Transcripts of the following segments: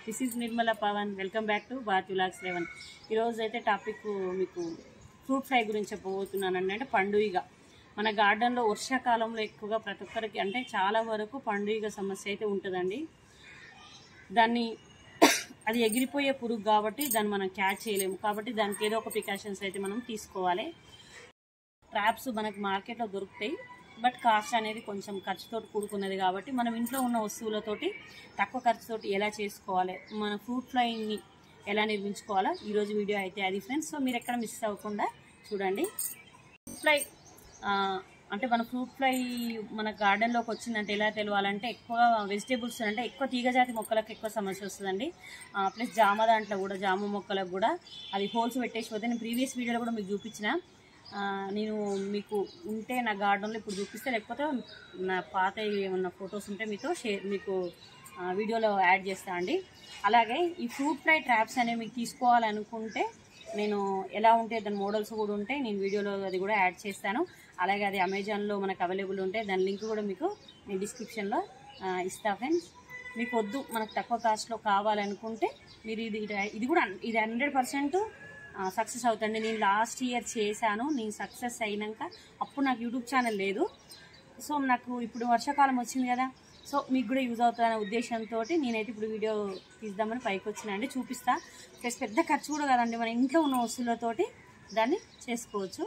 this is Nirmala Pavan welcome back to Bharat విలాక్స్ eleven ఈరోజు అయితే టాపిక్ మీకు ఫ్రూట్ ఫ్రై గురించి చెప్పబోతున్నానండి అంటే పండుగ మన గార్డెన్లో వర్షాకాలంలో ఎక్కువగా ప్రతి ఒక్కరికి అంటే చాలా వరకు పండుగ సమస్య అయితే ఉంటుందండి దాన్ని అది ఎగిరిపోయే పురుగు కాబట్టి దాన్ని మనం క్యాచ్ చేయలేము కాబట్టి దానికి ఏదో ఒక ప్రికాషన్స్ అయితే మనం తీసుకోవాలి ట్రాప్స్ మనకి మార్కెట్లో దొరుకుతాయి బట్ కాస్ట్ అనేది కొంచెం ఖర్చుతో కూడుకున్నది కాబట్టి మనం ఇంట్లో ఉన్న వస్తువులతోటి తక్కువ ఖర్చుతోటి ఎలా చేసుకోవాలి మన ఫ్రూట్ ఫ్లైని ఎలా నిర్మించుకోవాలో ఈరోజు వీడియో అయితే అది ఫ్రెండ్స్ సో మీరు ఎక్కడ మిస్ అవ్వకుండా చూడండి ఫ్రూట్ ఫ్లై ఆ, అంటే మన ఫ్రూట్ ఫ్లై మన గార్డెన్లోకి వచ్చిందంటే ఎలా తెలియాలంటే ఎక్కువ వెజిటేబుల్స్ అంటే ఎక్కువ తీగజాతి మొక్కలకు ఎక్కువ సమస్య వస్తుందండి ప్లస్ జామ దాంట్లో కూడా జామ మొక్కలకు కూడా అది హోల్స్ పెట్టేసి పోతే నేను ప్రీవియస్ వీడియోలో కూడా మీకు చూపించిన ఆ, నేను మీకు ఉంటే నా గార్డెన్లో ఇప్పుడు చూపిస్తే లేకపోతే నా పాత ఏమన్నా ఫొటోస్ ఉంటే మీతో షేర్ మీకు ఆ, వీడియోలో యాడ్ చేస్తా అండి అలాగే ఈ ఫ్రూట్ ఫ్లై ట్రాప్స్ అనేవి మీకు తీసుకోవాలనుకుంటే నేను ఎలా ఉంటే దాని మోడల్స్ కూడా ఉంటాయి నేను వీడియోలో అది కూడా యాడ్ చేస్తాను అలాగే అది అమెజాన్లో మనకు అవైలబుల్ ఉంటాయి దాని లింక్ కూడా మీకు నేను డిస్క్రిప్షన్లో ఇస్తా ఫ్రెండ్స్ మీకు వద్దు మనకు తక్కువ కాస్ట్లో కావాలనుకుంటే మీరు ఇది ఇది- ఇది కూడా ఇది హండ్రెడ్ పర్సెంట్ సక్సెస్ అవుతుంది నేను లాస్ట్ ఇయర్ చేశాను నేను సక్సెస్ అయినాక అప్పుడు నాకు యూట్యూబ్ ఛానల్ లేదు సో నాకు ఇప్పుడు వర్షాకాలం వచ్చింది కదా సో మీకు కూడా యూజ్ అవుతుందనే ఉద్దేశంతో నేనైతే ఇప్పుడు వీడియో తీద్దామని పైకి వచ్చిన అండి చూపిస్తా ప్లస్ పెద్ద ఖర్చు కూడా కదండి మన ఇంట్లో ఉన్న వస్తువులతోటి దాన్ని చేసుకోవచ్చు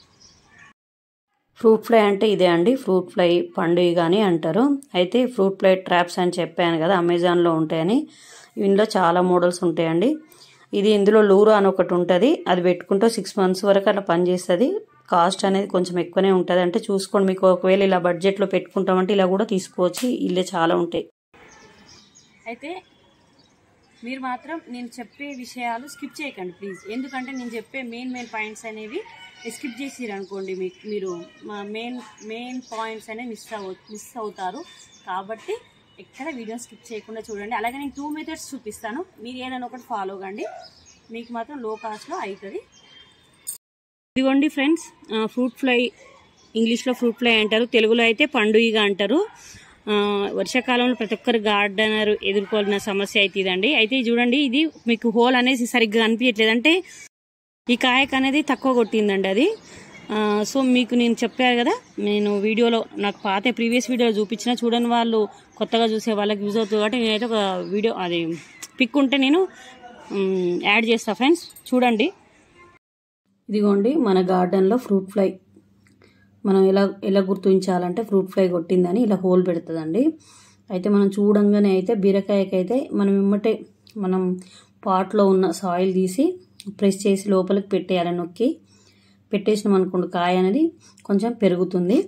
ఫ్రూట్ ఫ్లై అంటే ఇదే అండి ఫ్రూట్ ఫ్లై పండుగ కానీ అంటారు అయితే ఫ్రూట్ ఫ్లై ట్రాప్స్ అని చెప్పాను కదా అమెజాన్లో ఉంటాయని ఇందులో చాలా మోడల్స్ ఉంటాయండి ఇది ఇందులో లూరో అని ఒకటి ఉంటుంది అది పెట్టుకుంటే సిక్స్ మంత్స్ వరకు అట్లా పనిచేస్తుంది కాస్ట్ అనేది కొంచెం ఎక్కువనే ఉంటుంది అంటే చూసుకోండి మీకు ఒకవేళ ఇలా బడ్జెట్లో పెట్టుకుంటామంటే ఇలా కూడా తీసుకోవచ్చు ఇల్లే చాలా ఉంటాయి అయితే మీరు మాత్రం నేను చెప్పే విషయాలు స్కిప్ చేయకండి ప్లీజ్ ఎందుకంటే నేను చెప్పే మెయిన్ మెయిన్ పాయింట్స్ అనేవి స్కిప్ చేసిరు అనుకోండి మీకు మీరు మా మెయిన్ మెయిన్ పాయింట్స్ అనేవి మిస్ అవు మిస్ అవుతారు కాబట్టి ఎక్కడ వీడియో స్కిప్ చేయకుండా చూడండి అలాగే నేను టూ మెథడ్స్ చూపిస్తాను మీరు ఏదైనా ఒకటి ఫాలో కండి మీకు మాత్రం లో కాస్ట్లో అవుతుంది ఇదిగోండి ఫ్రెండ్స్ ఫ్రూట్ ఫ్లై ఇంగ్లీష్లో ఫ్రూట్ ఫ్లై అంటారు తెలుగులో అయితే పండుగ అంటారు ఆ, వర్షాకాలంలో ప్రతి ఒక్కరు గార్డెనర్ ఎదుర్కోవాల్సిన సమస్య అయితే ఇదండి అయితే ఇది చూడండి ఇది మీకు హోల్ అనేది సరిగ్గా కనిపించట్లేదు అంటే ఈ కాయకు అనేది తక్కువ కొట్టిందండి అది ఆ, సో మీకు నేను చెప్పాను కదా నేను వీడియోలో నాకు పాత ప్రీవియస్ వీడియోలో చూపించిన చూడని వాళ్ళు కొత్తగా చూసే వాళ్ళకి యూజ్ అవుతుంది కాబట్టి నేనైతే ఒక వీడియో అది పిక్ ఉంటే నేను మ్, యాడ్ చేస్తా ఫ్రెండ్స్ చూడండి ఇదిగోండి మన గార్డెన్లో ఫ్రూట్ ఫ్లై మనం ఎలా ఎలా గుర్తించాలంటే ఫ్రూట్ ఫ్లై కొట్టిందని ఇలా హోల్ పెడుతుందండి అయితే మనం చూడంగానే అయితే బీరకాయకైతే మనం ఎమ్మటే మనం పాట్లో ఉన్న సాయిల్ తీసి ప్రెస్ చేసి లోపలికి పెట్టేయాలి నొక్కి పెట్టేసినాం అనుకోండి కాయ అనేది కొంచెం పెరుగుతుంది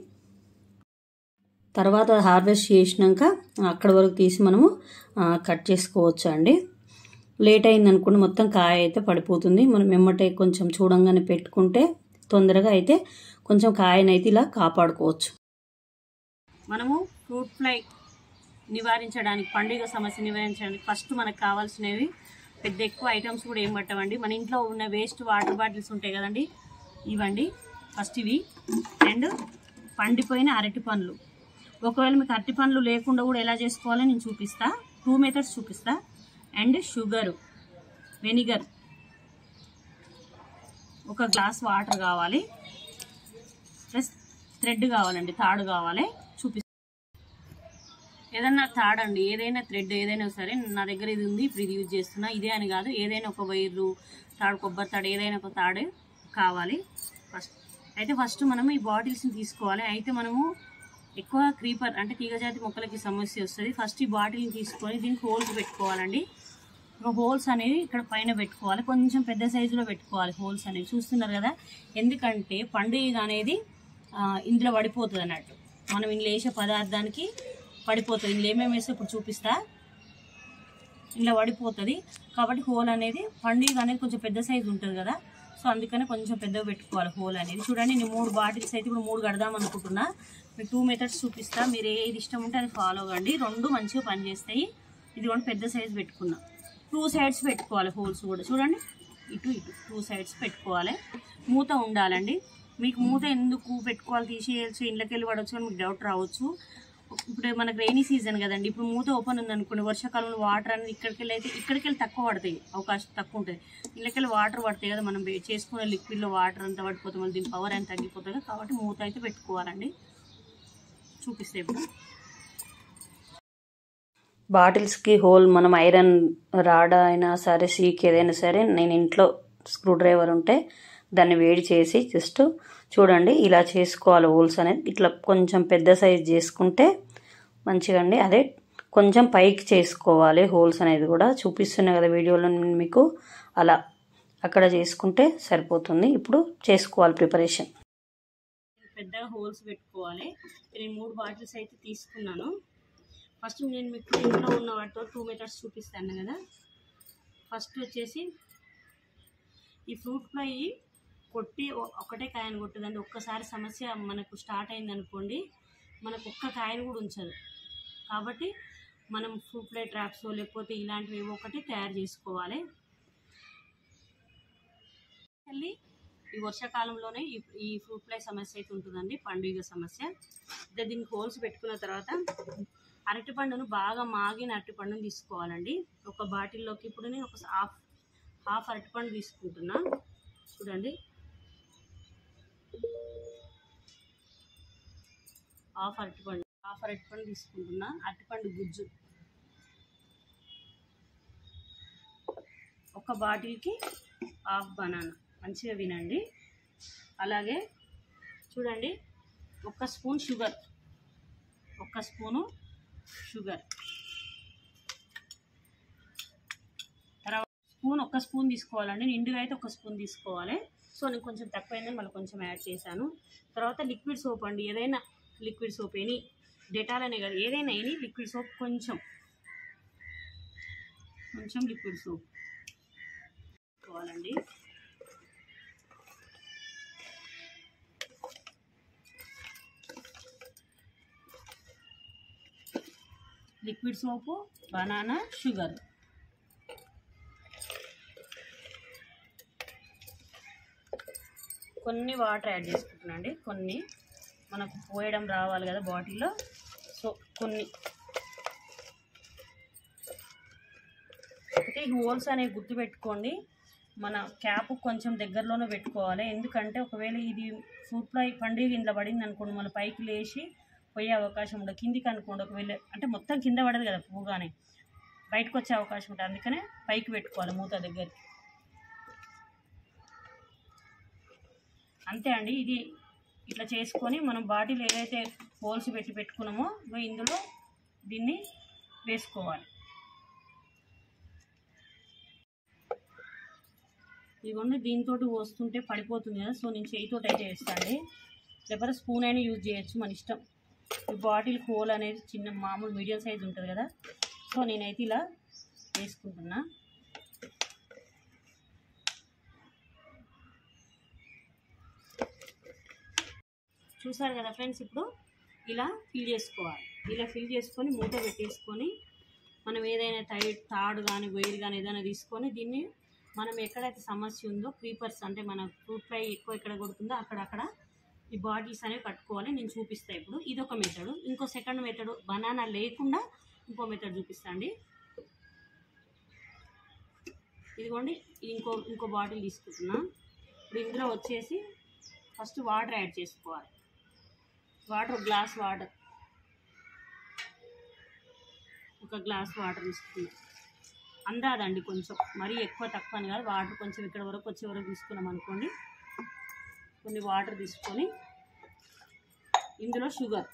తర్వాత హార్వెస్ట్ చేసినాక అక్కడ వరకు తీసి మనము ఆ, కట్ చేసుకోవచ్చు అండి లేట్ అయింది అనుకోండి మొత్తం కాయ అయితే పడిపోతుంది మనం ఎమ్మటే కొంచెం చూడంగానే పెట్టుకుంటే తొందరగా అయితే కొంచెం కాయనైతే ఇలా కాపాడుకోవచ్చు మనము ఫ్రూట్ ఫ్లై నివారించడానికి పండుగ సమస్య నివారించడానికి ఫస్ట్ మనకు కావాల్సినవి పెద్ద ఎక్కువ ఐటమ్స్ కూడా ఏం పట్టవండి మన ఇంట్లో ఉన్న వేస్ట్ వాటర్ బాటిల్స్ ఉంటాయి కదండి ఇవ్వండి ఫస్ట్ ఇవి అండ్ పండిపోయిన అరటి పండ్లు ఒకవేళ మీకు అరటి పండ్లు లేకుండా కూడా ఎలా చేసుకోవాలో నేను చూపిస్తా టూ మెథడ్స్ చూపిస్తా అండ్ షుగరు వెనిగర్ ఒక గ్లాస్ వాటర్ కావాలి ప్లస్ థ్రెడ్ కావాలండి తాడు కావాలి చూపిస్తా ఏదన్నా తాడు అండి ఏదైనా థ్రెడ్ ఏదైనా సరే నా దగ్గర ఇది ఉంది ఇప్పుడు ఇది యూజ్ చేస్తున్నా ఇదే అని కాదు ఏదైనా ఒక వైరు తాడు కొబ్బరి తాడు ఏదైనా ఒక తాడు కావాలి ఫస్ట్ అయితే ఫస్ట్ మనము ఈ బాటిల్స్ని తీసుకోవాలి అయితే మనము ఎక్కువ క్రీపర్ అంటే తీగజాతి మొక్కలకి సమస్య వస్తుంది ఫస్ట్ ఈ బాటిల్ని తీసుకొని దీనికి హోల్స్ పెట్టుకోవాలండి ఒక హోల్స్ అనేవి ఇక్కడ పైన పెట్టుకోవాలి కొంచెం పెద్ద సైజులో పెట్టుకోవాలి హోల్స్ అనేవి చూస్తున్నారు కదా ఎందుకంటే పండుగ అనేది ఆ, ఇందులో పడిపోతుంది అన్నట్టు మనం ఇందులో వేసే పదార్థానికి పడిపోతుంది ఇందులో ఏమేమి వేస్తే ఇప్పుడు చూపిస్తా ఇందులో పడిపోతుంది కాబట్టి హోల్ అనేది పండుగ అనేది కొంచెం పెద్ద సైజు ఉంటుంది కదా సో అందుకని కొంచెం పెద్దగా పెట్టుకోవాలి హోల్ అనేది చూడండి నేను మూడు బాటిల్స్ అయితే ఇప్పుడు మూడు కడదాం అనుకుంటున్నా మీకు టూ మెథడ్స్ చూపిస్తా మీరు ఏది ఇష్టం ఉంటే అది ఫాలో కండి రెండు మంచిగా పనిచేస్తాయి ఇది కూడా పెద్ద సైజు పెట్టుకున్నా టూ సైడ్స్ పెట్టుకోవాలి హోల్స్ కూడా చూడండి ఇటు ఇటు టూ సైడ్స్ పెట్టుకోవాలి మూత ఉండాలండి మీకు మూత ఎందుకు పెట్టుకోవాలి తీసేయచ్చు ఇంట్లోకి వెళ్ళి పడవచ్చు అని మీకు డౌట్ రావచ్చు ఇప్పుడు మనకు రైనీ సీజన్ కదండి ఇప్పుడు మూత ఓపెన్ ఉంది అనుకోండి వర్షాకాలంలో వాటర్ అనేది ఇక్కడికి వెళ్ళి అయితే ఇక్కడికి వెళ్ళి తక్కువ పడతాయి అవకాశం తక్కువ ఉంటుంది ఇళ్ళకెళ్ళి వాటర్ పడతాయి కదా మనం వే- చేసుకునే లిక్విడ్లో వాటర్ అంతా పడిపోతుంది మళ్ళీ దీని పవర్ అంతా తగ్గిపోతుంది కదా, కాబట్టి మూత అయితే పెట్టుకోవాలండి చూపిస్తే ఇప్పుడు బాటిల్స్కి హోల్ మనం ఐరన్ రాడ్ అయినా సరే సీక్ ఏదైనా సరే నేను ఇంట్లో స్క్రూ డ్రైవర్ ఉంటే దాన్ని వేడి చేసి జస్ట్ చూడండి ఇలా చేసుకోవాలి హోల్స్ అనేది ఇట్లా కొంచెం పెద్ద సైజ్ చేసుకుంటే మంచిగా అండి అదే కొంచెం పైకి చేసుకోవాలి హోల్స్ అనేది కూడా చూపిస్తున్నా కదా వీడియోలో నేను మీకు అలా అక్కడ చేసుకుంటే సరిపోతుంది ఇప్పుడు చేసుకోవాలి ప్రిపరేషన్ పెద్దగా హోల్స్ పెట్టుకోవాలి నేను మూడు బాటిల్స్ అయితే తీసుకున్నాను ఫస్ట్ నేను మీకు ఇంట్లో ఉన్న వాటితో టూ మెథడ్స్ చూపిస్తాను కదా ఫస్ట్ వచ్చేసి ఈ ఫ్రూట్ ఫ్లై కొట్టి ఒ- ఒకటే కాయను కొట్టదండి ఒక్కసారి సమస్య మనకు స్టార్ట్ అయింది అనుకోండి మనకు ఒక్క కాయను కూడా ఉంచదు కాబట్టి మనం ఫ్రూట్ ఫ్లై ట్రాప్స్ లేకపోతే ఇలాంటివి ఏవో ఒకటి తయారు చేసుకోవాలి మళ్ళీ ఈ వర్షాకాలంలోనే ఈ ఈ ఫ్రూట్ ఫ్లై సమస్య అయితే ఉంటుందండి పండుగ సమస్య అయితే దీనికి హోల్స్ పెట్టుకున్న తర్వాత అరటిపండును బాగా మాగిన అరటిపండును తీసుకోవాలండి ఒక బాటిల్లోకి ఇప్పుడు నేను ఒక హాఫ్ హాఫ్ అరటిపండు తీసుకుంటున్నా చూడండి హాఫ్ అరటిపండు హాఫ్ అరటిపండు తీసుకుంటున్నా అరటిపండు గుజ్జు ఒక బాటిల్కి హాఫ్ బనానా మంచిగా వినండి అలాగే చూడండి ఒక స్పూన్ షుగర్ ఒక స్పూను షుగర్ తర్వాత స్పూన్ ఒక స్పూన్ తీసుకోవాలండి నిండుగా అయితే ఒక స్పూన్ తీసుకోవాలి సో నేను కొంచెం తక్కువైందని మళ్ళీ కొంచెం యాడ్ చేశాను తర్వాత లిక్విడ్ సోప్ అండి ఏదైనా లిక్విడ్ సోప్ ఎనీ డెటాల్ అనే కాదు ఏదైనా ఎనీ లిక్విడ్ సోప్ కొంచెం కొంచెం లిక్విడ్ సోప్ తీసుకోవాలండి లిక్విడ్ సోపు బనానా షుగర్ కొన్ని వాటర్ యాడ్ చేసుకుంటున్నాండి కొన్ని మనకు పోయడం రావాలి కదా బాటిల్లో సో కొన్ని అయితే ఈ హోల్స్ అనేవి గుర్తుపెట్టుకోండి మన క్యాప్ కొంచెం దగ్గరలోనే పెట్టుకోవాలి ఎందుకంటే ఒకవేళ ఇది ఫ్రూట్ ఫ్లై పండుగ ఇంట్లో పడింది అనుకోండి మన పైకి లేచి పోయే అవకాశం ఉండదు కిందికి అనుకోండి ఒకవేళ అంటే మొత్తం కింద పడదు కదా పువ్వుగానే బయటకు వచ్చే అవకాశం ఉంటుంది అందుకనే పైకి పెట్టుకోవాలి మూత దగ్గరికి అంతే అండి ఇది ఇట్లా చేసుకొని మనం బాటిల్ ఏదైతే హోల్స్ పెట్టి పెట్టుకున్నామో ఇగో ఇందులో దీన్ని వేసుకోవాలి ఇవన్నీ దీంతో పోస్తుంటే పడిపోతుంది కదా సో నేను చేయితో అయితే వేస్తాండి లేకపోతే స్పూన్ అయినా యూజ్ చేయొచ్చు మన ఇష్టం ఈ బాటిల్ హోల్ అనేది చిన్న మామూలు మీడియం సైజ్ ఉంటుంది కదా సో నేనైతే ఇలా వేసుకుంటున్నా చూసారు కదా ఫ్రెండ్స్ ఇప్పుడు ఇలా ఫిల్ చేసుకోవాలి ఇలా ఫిల్ చేసుకొని మూత పెట్టేసుకొని మనం ఏదైనా టై తాడు కానీ వైర్ కానీ ఏదైనా తీసుకొని దీన్ని మనం ఎక్కడైతే సమస్య ఉందో క్రీపర్స్ అంటే మన ఫ్రూట్ ఫ్లై ఎక్కువ ఎక్కడ కొడుతుందో అక్కడక్కడ ఈ బాటిల్స్ అనేవి కట్టుకోవాలి నేను చూపిస్తాను ఇప్పుడు ఇది ఒక మెథడ్ ఇంకో సెకండ్ మెథడ్ బనానా లేకుండా ఇంకో మెథడ్ చూపిస్తా అండి ఇదిగోండి ఇది ఇంకో ఇంకో బాటిల్ తీసుకుంటున్నా ఇప్పుడు ఇందులో వచ్చేసి ఫస్ట్ వాటర్ యాడ్ చేసుకోవాలి వాటర్ గ్లాస్ వాటర్ ఒక గ్లాస్ వాటర్ తీసుకున్నాం అందాదండి కొంచెం మరీ ఎక్కువ తక్కువ అని కాదు వాటర్ కొంచెం ఇక్కడ వరకు వచ్చే వరకు తీసుకున్నాం అనుకోండి కొన్ని వాటర్ తీసుకొని ఇందులో షుగర్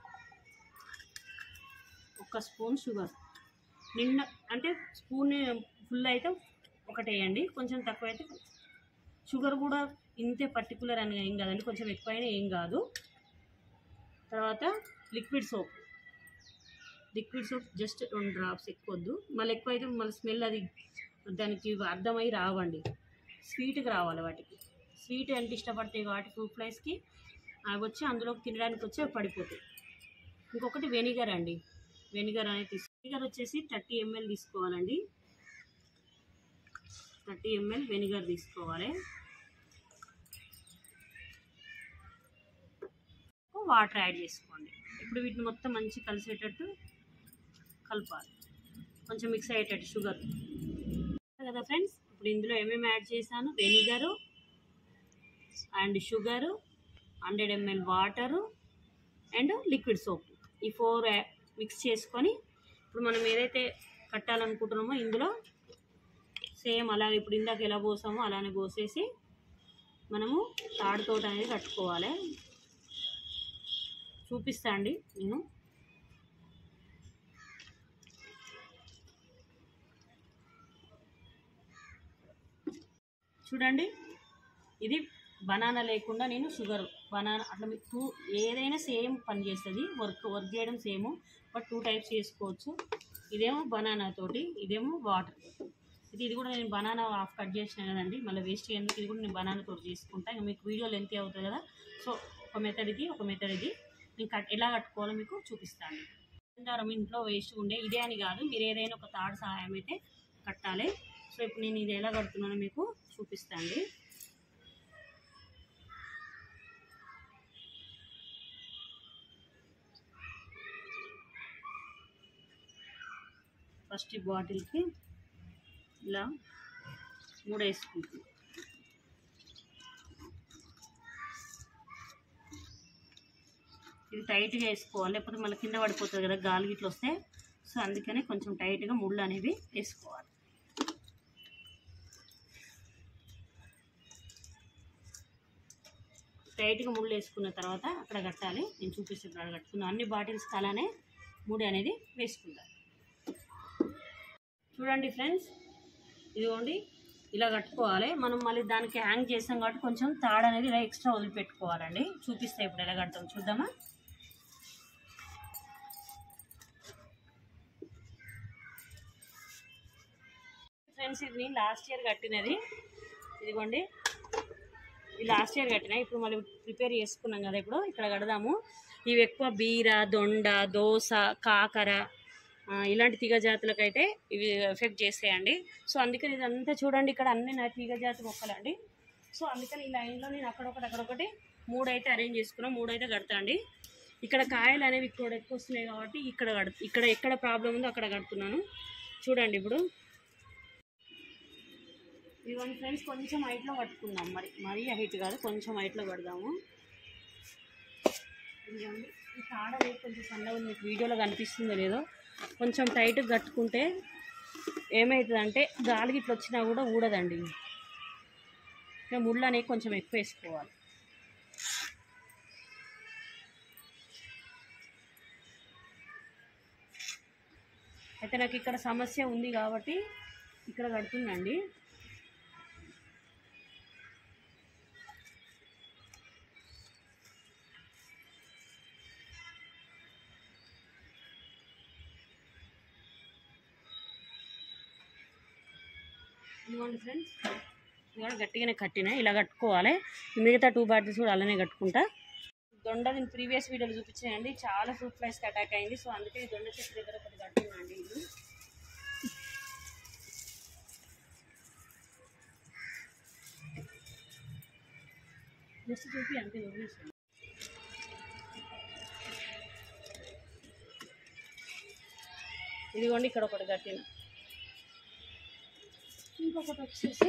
ఒక స్పూన్ షుగర్ నిన్న అంటే స్పూన్ ఫుల్ అయితే ఒకటి వేయండి కొంచెం తక్కువ అయితే షుగర్ కూడా ఇంతే పర్టికులర్ అని ఏం కాదండి కొంచెం ఎక్కువైనా ఏం కాదు తర్వాత liquid soap liquid soap just రెండు డ్రాప్స్ ఎక్కువద్దు మళ్ళీ ఎక్కువ అయితే మళ్ళీ స్మెల్ అది దానికి అర్థమై రావండి స్వీట్గా రావాలి వాటికి స్వీట్ ఎంత ఇష్టపడతాయి వాటి ఫ్రూట్ ఫ్లైస్కి అవి వచ్చి అందులోకి తినడానికి వచ్చి అవి పడిపోతాయి ఇంకొకటి వెనిగర్ అండి వెనిగర్ అనేది తీసు వెనిగర్ వచ్చేసి థర్టీ ఎంఎల్ తీసుకోవాలండి థర్టీ ఎంఎల్ వెనిగర్ తీసుకోవాలి వాటర్ యాడ్ చేసుకోండి ఇప్పుడు వీటిని మొత్తం మంచి కలిసేటట్టు కలపాలి కొంచెం మిక్స్ అయ్యేటట్టు షుగర్ కదా ఫ్రెండ్స్ ఇప్పుడు ఇందులో ఏమేమి యాడ్ చేశాను vinegar and sugar hundred ml water and liquid soap ఈ ఫోర్ మిక్స్ చేసుకొని ఇప్పుడు మనం ఏదైతే కట్టాలనుకుంటున్నామో ఇందులో సేమ్ అలాగే ఇప్పుడు ఇందాక ఎలా పోసామో అలానే పోసేసి మనము తాడుతోట అనేది కట్టుకోవాలి చూపిస్తా అండి నేను చూడండి ఇది బనానా లేకుండా నేను షుగర్ బనానా అట్లా మీకు టూ ఏదైనా సేమ్ పని చేస్తుంది వర్క్ వర్క్ చేయడం సేమ్ బట్ టూ టైప్స్ చేసుకోవచ్చు ఇదేమో బనానా తోటి ఇదేమో వాటర్ ఇది ఇది కూడా నేను బనానా హాఫ్ కట్ చేసిన కదండి మళ్ళీ వేస్ట్ ఎందుకు ఇది కూడా నేను బనానా తోటి చేసుకుంటా ఇంకా మీకు వీడియో లెంత్ అవుతుంది కదా సో ఒక మెథడ్ ఇది ఒక మెథడ్ ఇది నేను కట్ ఎలా కట్టుకోవాలో మీకు చూపిస్తాను దారం ఇంట్లో వేస్ట్ ఉండే ఇదే అని కాదు మీరు ఏదైనా ఒక తాడు సహాయం అయితే కట్టాలి సో ఇప్పుడు నేను ఇది ఎలా కడుతున్నానో మీకు చూపిస్తాను ఫస్ట్ ఈ బాటిల్కి ఇలా మూడు వేసుకుంటాం ఇది టైట్గా వేసుకోవాలి లేకపోతే మళ్ళీ కింద పడిపోతుంది కదా గాలి గిట్ల వస్తే సో అందుకనే కొంచెం టైట్గా ముళ్ళు అనేవి వేసుకోవాలి టైట్గా ముళ్ళు వేసుకున్న తర్వాత అక్కడ కట్టాలి నేను చూపిస్తాను అక్కడ కట్టుకున్నాను అన్ని బాటిల్స్కి అలానే ముడి అనేది వేసుకుంటాను చూడండి ఫ్రెండ్స్ ఇదిగోండి ఇలా కట్టుకోవాలి మనం మళ్ళీ దానికి హ్యాంగ్ చేసాం కాబట్టి కొంచెం తాడు అనేది ఇలా ఎక్స్ట్రా వదిలిపెట్టుకోవాలండి చూపిస్తే ఇప్పుడు ఎలా కడతాం చూద్దామా ఫ్రెండ్స్ ఇది నేను లాస్ట్ ఇయర్ కట్టినది ఇదిగోండి ఇది లాస్ట్ ఇయర్ కట్టిన ఇప్పుడు మళ్ళీ ప్రిపేర్ చేసుకున్నాం కదా ఇప్పుడు ఇక్కడ కడదాము ఇవి ఎక్కువ బీర దొండ దోస కాకర ఆ, ఇలాంటి తీగ జాతులకు అయితే ఇవి ఎఫెక్ట్ చేస్తాయండి సో అందుకని ఇదంతా చూడండి ఇక్కడ అన్ని నా తీగ జాతి మొక్కలండి సో అందుకని ఈ లైన్లో నేను అక్కడొకటి అక్కడొకటి మూడు అయితే అరేంజ్ చేసుకున్నాను మూడు అయితే కడతా అండి ఇక్కడ కాయలు అనేవి ఇక్కడ ఎక్కువ వస్తున్నాయి కాబట్టి ఇక్కడ కడు ఇక్కడ ఎక్కడ ప్రాబ్లం ఉందో అక్కడ కడుతున్నాను చూడండి ఇప్పుడు ఇవన్నీ ఫ్రెండ్స్ కొంచెం హైట్లో కట్టుకుందాం మరి మరీ హైట్ కాదు కొంచెం హైట్లో కడదాము ఇదిగోండి ఈ తాడ అనేది కొంచెం సన్నగా ఉంది మీకు వీడియోలో కనిపిస్తుందో లేదో కొంచెం టైట్గా కట్టుకుంటే ఏమవుతుందంటే గాలి ఇట్లా వచ్చినా కూడా ఊడదండి ఇంకా ముళ్ళు అనేవి కొంచెం ఎక్కువ వేసుకోవాలి అయితే నాకు ఇక్కడ సమస్య ఉంది కాబట్టి ఇక్కడ కడుతుందండి ఇదిగోండి ఫ్రెండ్స్ ఇది కూడా గట్టిగానే కట్టిన ఇలా కట్టుకోవాలి ఈ మిగతా టూ బాటిల్స్ కూడా అలానే కట్టుకుంటా దొండ నేను ప్రీవియస్ వీడియోలో చూపించానండి చాలా ఫ్రూట్ ఫ్లైస్కి అటాక్ అయింది సో అందుకే ఈ దొండ చెట్టు దగ్గర ఒకటి కట్టినండి ఇది జస్ట్ చూపి అంతే వదిలేసాను ఇదిగోండి ఇక్కడ ఒకటి కట్టిన ఇంకొకటి వచ్చేసి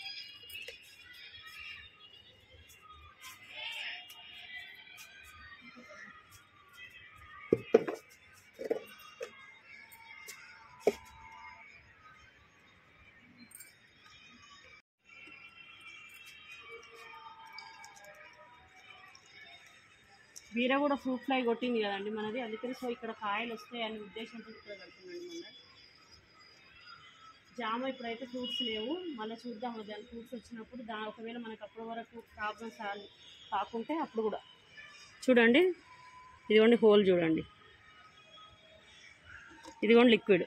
బీర కూడా ఫ్రూట్ ఫ్లై కొట్టింది కదండి మనది అందుకని సో ఇక్కడ కాయలు వస్తాయి అనే ఉద్దేశంతో ఇక్కడ కడుతున్నాండి మళ్ళీ జామ ఇప్పుడైతే ఫ్రూట్స్ లేవు మళ్ళీ చూద్దాం దాని ఫ్రూట్స్ వచ్చినప్పుడు దా ఒకవేళ మనకు అప్పటి వరకు ప్రాబ్లమ్ సాల్వ్ కాకుంటే అప్పుడు కూడా చూడండి ఇదిగోండి హోల్ చూడండి ఇదిగోండి లిక్విడ్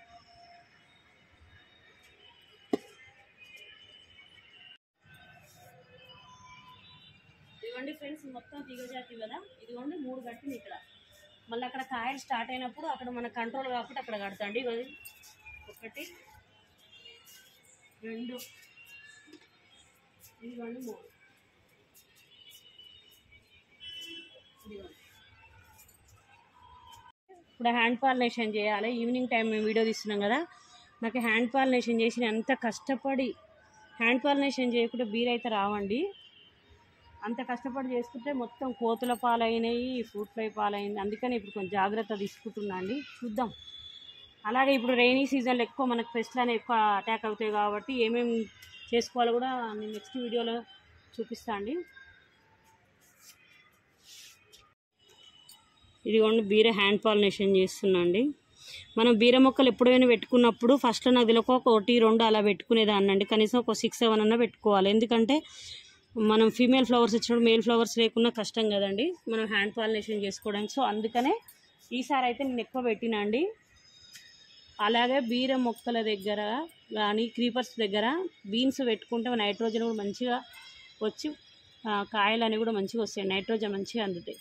ఇదిగోండి ఫ్రెండ్స్ మొత్తం తీగజాతి కదా ఇదిగోండి మూడు కట్టింది ఇక్కడ మళ్ళీ అక్కడ కాయలు స్టార్ట్ అయినప్పుడు అక్కడ మన కంట్రోల్ కాబట్టి అక్కడ కడతాండి ఇగోది ఒకటి రెండు ఇదిగోండి మూడు ఇదిగోండి ఇప్పుడు హ్యాండ్ పాలినేషన్ చేయాలి ఈవినింగ్ టైం మేము వీడియో తీస్తున్నాం కదా నాకు హ్యాండ్ పాలినేషన్ చేసి నేను అంత కష్టపడి హ్యాండ్ పాలినేషన్ చేయకుండా బీర్ అయితే రావండి అంత కష్టపడి చేసుకుంటే మొత్తం కోతుల పాలైనవి ఫ్రూట్ ఫ్లై పాలైంది అందుకని ఇప్పుడు కొంచెం జాగ్రత్త తీసుకుంటున్నా అండి చూద్దాం అలాగే ఇప్పుడు రైనీ సీజన్లో ఎక్కువ మనకు పెస్ట్లు అనేవి ఎక్కువ అటాక్ అవుతాయి కాబట్టి ఏమేమి చేసుకోవాలో కూడా నేను నెక్స్ట్ వీడియోలో చూపిస్తా అండి ఇదిగోండి బీర హ్యాండ్ పాలినేషన్ చేస్తున్నా అండి మనం బీర మొక్కలు ఎప్పుడైనా పెట్టుకున్నప్పుడు ఫస్ట్లో నాకు తెలియక ఒక ఒకటి రెండు అలా పెట్టుకునేదాన్ని అండి కనీసం ఒక సిక్స్ సెవెన్ అన్న పెట్టుకోవాలి ఎందుకంటే మనం ఫీమేల్ ఫ్లవర్స్ ఇచ్చినప్పుడు మేల్ ఫ్లవర్స్ లేకున్నా కష్టం కదండి మనం హ్యాండ్ పాలినేషన్ చేసుకోవడానికి సో అందుకనే ఈసారి అయితే నేను ఎక్కువ పెట్టినా అండి అలాగే బీర మొక్కల దగ్గర కానీ క్రీపర్స్ దగ్గర బీన్స్ పెట్టుకుంటే నైట్రోజన్ కూడా మంచిగా వచ్చి ఆ, కాయలు అనేవి కూడా మంచిగా వస్తాయి నైట్రోజన్ మంచిగా అందుతాయి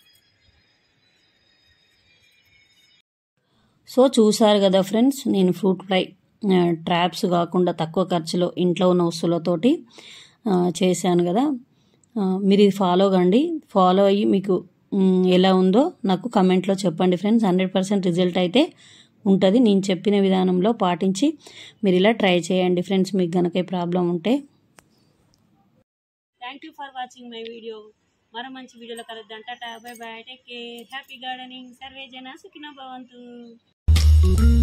సో చూసారు కదా ఫ్రెండ్స్ నేను ఫ్రూట్ ఫ్లై ట్రాప్స్ కాకుండా తక్కువ ఖర్చులో ఇంట్లో ఉన్న వస్తువులతోటి ఆ, చేశాను కదా ఆ, మీరు ఇది ఫాలో కండి ఫాలో అయ్యి మీకు మ్, ఎలా ఉందో నాకు కమెంట్లో చెప్పండి ఫ్రెండ్స్ హండ్రెడ్ పర్సెంట్ రిజల్ట్ అయితే ఉంటుంది నేను చెప్పిన విధానంలో పాటించి మీరు ఇలా ట్రై చేయండి ఫ్రెండ్స్ మీకు గనక ఈ ప్రాబ్లం ఉంటే thank you for watching my video మరో మంచి వీడియోలో కలుద్దాం tata bye bye take care happy gardening సర్వే జన సుఖినో భవంతు